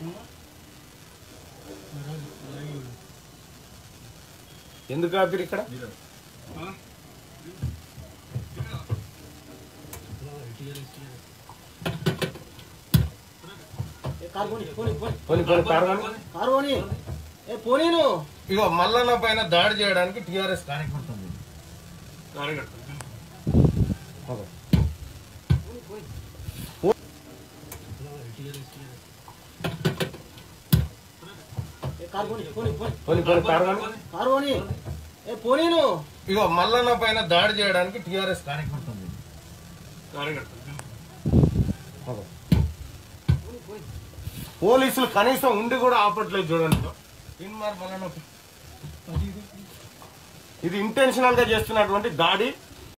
ఎందుకు ఆపిరు ఇక్కడ కారు పోనీ పోనీ పోనీ పోనీ పోనీ కారణం కారు పోనీ ఏ పోనీ నువ్వు ఇగో మల్లన్న పైన దాడి చేయడానికి టిఆర్ఎస్ కార్యకర్త ఉంది. ఓకే. ఏ కారు పోనీ పోనీ పోనీ పోనీ పోనీ కారణం కారు పోనీ ఏ పోనీ నువ్వు ఇగో మల్లన్న పైన దాడి చేయడానికి టిఆర్ఎస్ కార్యకర్త ఉంది. ఓకే. పోలీసులు కనీసం ఉండి కూడా ఆపట్లేదు చూడండి ఇన్మార్ మల్లన్న ఇది ఇంటెన్షనల్ గా చేస్తున్నటువంటి దాడి